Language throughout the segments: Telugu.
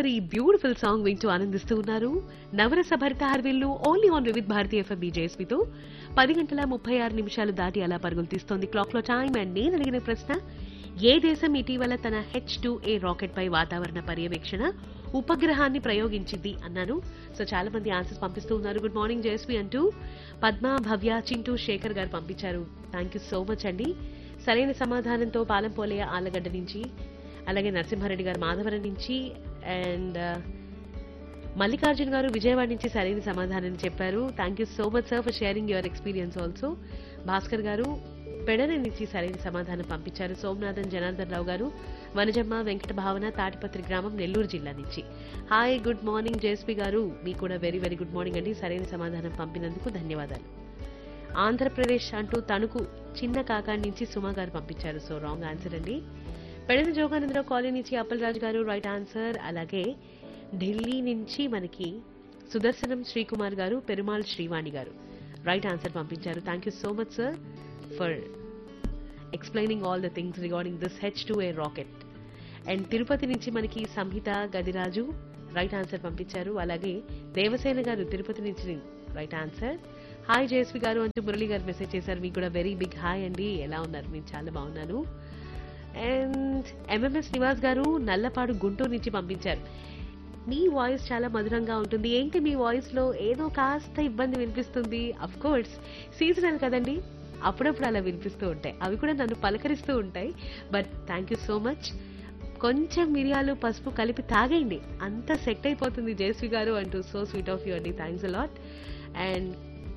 మరి బ్యూటిఫుల్ సాంగ్ వింటూ ఆనందిస్తూ ఉన్నారు Navarasa Bharitha Harivillu only on Vividh Bharati FM బీజేఎస్పీతో పది గంటల ముప్పై ఆరు నిమిషాలు దాటి అలా పరుగులు తీస్తోంది క్లాక్ లో టైం అండ్ నేను అడిగిన ప్రశ్న ఏ దేశం ఇటీవల తన హెచ్ టూ ఏ రాకెట్ పై వాతావరణ పర్యవేక్షణ ఉపగ్రహాన్ని ప్రయోగించింది అన్నాను సో చాలా మంది ఆన్సర్స్ పంపిస్తూ ఉన్నారు గుడ్ మార్నింగ్ జయస్వి అంటూ పద్మ భవ్య చింటూ శేఖర్ గారు పంపించారు థ్యాంక్ యూ సో మచ్ అండి సరైన సమాధానంతో పాలంపోలే ఆలగడ్డ నుంచి అలాగే నరసింహారెడ్డి గారు మాధవరం నుంచి అండ్ మల్లికార్జున్ గారు విజయవాడ నుంచి సరైన సమాధానం చెప్పారు thank you so much sir for sharing your experience also Bhaskar garu Pedana నుంచి సరైన సమాధానం పంపించారు సోమనాథన్ జనార్దన్ రావు గారు వనజమ్మ వెంకట భావన తాటిపత్రి గ్రామం నెల్లూరు జిల్లా నుంచి హాయ్ గుడ్ మార్నింగ్ జేఎస్పీ గారు మీకు కూడా వెరీ వెరీ గుడ్ మార్నింగ్ అండి సరైన సమాధానం పంపినందుకు ధన్యవాదాలు ఆంధ్రప్రదేశ్ అంటూ తణుకు చిన్న కాకాడి నుంచి సుమ గారు పంపించారు సో రాంగ్ ఆన్సర్ అండి పెడన జోగానందరావు కాలనీ నుంచి అప్పలరాజు గారు రైట్ ఆన్సర్ అలాగే ఢిల్లీ నుంచి మనకి సుదర్శనం శ్రీకుమార్ గారు పెరుమాల్ శ్రీవాణి గారు రైట్ ఆన్సర్ పంపించారు thank you so much sir for explaining all the things regarding this H two A rocket and Tirupati నుంచి మనకి సంహిత గదిరాజు రైట్ ఆన్సర్ పంపించారు అలాగే దేవసేన గారు తిరుపతి నుంచి రైట్ ఆన్సర్ హాయ్ జయస్వి గారు అంటూ మురళి గారు మెసేజ్ చేశారు మీకు కూడా వెరీ బిగ్ హాయ్ అండి ఎలా ఉన్నారు నేను చాలా బాగున్నాను అండ్ ఎంఎంఎస్ నివాస్ గారు నల్లపాడు గుంటూరు నుంచి పంపించారు మీ వాయిస్ చాలా మధురంగా ఉంటుంది ఏంటి మీ వాయిస్ లో ఏదో కాస్త ఇబ్బంది వినిపిస్తుంది అఫ్ కోర్స్ సీజనల్ కదండి అప్పుడప్పుడు అలా వినిపిస్తూ ఉంటాయి అవి కూడా నన్ను పలకరిస్తూ ఉంటాయి but thank you so much కొంచెం మిరియాలు పసుపు కలిపి తాగేయండి అంత సెట్ అయిపోతుంది జయశ్రీ గారు అంటూ సో స్వీట్ ఆఫ్ యూ అండి థ్యాంక్స్ అలాట్ అండ్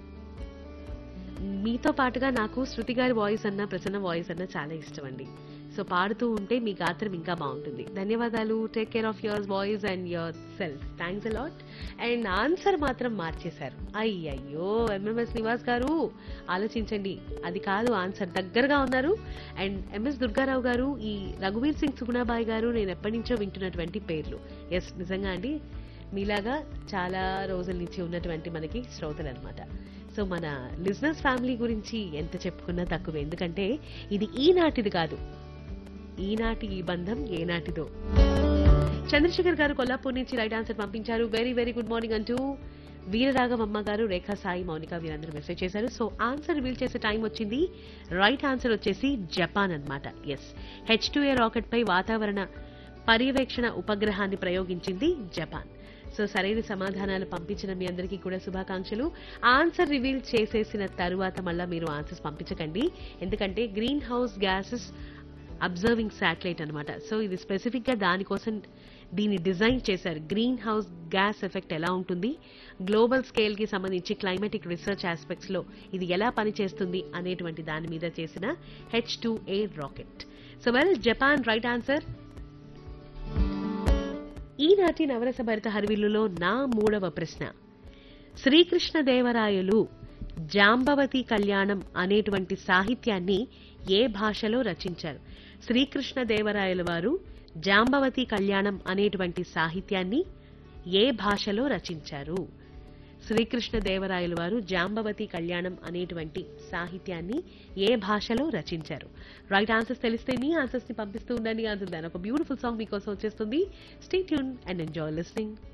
మీతో పాటుగా నాకు శృతి గారి వాయిస్ అన్న ప్రసన్న వాయిస్ అన్న చాలా ఇష్టం అండి సో పాడుతూ ఉంటే మీ గాత్రం ఇంకా బాగుంటుంది ధన్యవాదాలు take care of your voice and yourself thanks a lot and answer మాత్రం మార్చేశారు అయ్యయ్యో ఎంఎంఎస్ నివాస్ గారు ఆలోచించండి అది కాదు ఆన్సర్ దగ్గరగా ఉన్నారు అండ్ ఎంఎస్ దుర్గారావు గారు ఈ రఘువీర్ సింగ్ సుగుణాబాయి గారు నేను ఎప్పటి నుంచో వింటున్నటువంటి పేర్లు ఎస్ నిజంగా అండి మీలాగా చాలా రోజుల నుంచి ఉన్నటువంటి మనకి శ్రోతలు అనమాట సో మన లిజినెస్ ఫ్యామిలీ గురించి ఎంత చెప్పుకున్నా తక్కువ ఎందుకంటే ఇది ఈనాటిది కాదు ఈనాటి ఈ బంధం ఏనాటిదో చంద్రశేఖర్ గారు కొల్లాపూర్ నుంచి రైట్ ఆన్సర్ పంపించారు వెరీ వెరీ గుడ్ మార్నింగ్ అంటూ వీరరాఘవమ్మ గారు రేఖా సాయి మౌనిక వీరందరూ మెసేజ్ చేశారు సో ఆన్సర్ రివీల్ చేసే టైం వచ్చింది రైట్ ఆన్సర్ వచ్చేసి జపాన్ అన్నమాట yes H two A rocket పై వాతావరణ పర్యవేక్షణ ఉపగ్రహాన్ని ప్రయోగించింది జపాన్ సో సరైన సమాధానాలు పంపించిన మీ అందరికీ కూడా శుభాకాంక్షలు ఆన్సర్ రివీల్ చేసేసిన తరువాత మళ్ళీ మీరు ఆన్సర్స్ పంపించకండి ఎందుకంటే greenhouse gases observing satellite అన్నమాట సో ఇది స్పెసిఫిక్ గా దానికోసం దీన్ని డిజైన్ చేశారు గ్రీన్ హౌస్ గ్యాస్ ఎఫెక్ట్ ఎలా ఉంటుంది గ్లోబల్ స్కేల్ కి సంబంధించి క్లైమాటిక్ రీసెర్చ్ ఆస్పెక్ట్స్ లో ఇది ఎలా పనిచేస్తుంది అనేటువంటి దాని మీద చేసిన H two A rocket so well Japan right answer ఈనాటి నవరస భరిత హరివిల్లులో నా మూడవ ప్రశ్న శ్రీకృష్ణదేవరాయలు జాంబవతి కళ్యాణం అనేటువంటి సాహిత్యాన్ని ఏ భాషలో రచించారు శ్రీకృష్ణదేవరాయల వారు జాంబవతి కళ్యాణం అనేటువంటి సాహిత్యాన్ని ఏ భాషలో రచించారు శ్రీకృష్ణదేవరాయలు వారు జాంబవతి కళ్యాణం అనేటువంటి సాహిత్యాన్ని ఏ భాషలో రచించారు రైట్ ఆన్సర్స్ తెలిస్తే మీ ఆన్సర్స్ ని పంపిస్తూ ఉండండి అందులో ఒక బ్యూటిఫుల్ సాంగ్ మీకోసం వచ్చేస్తుంది stay tune and enjoy listening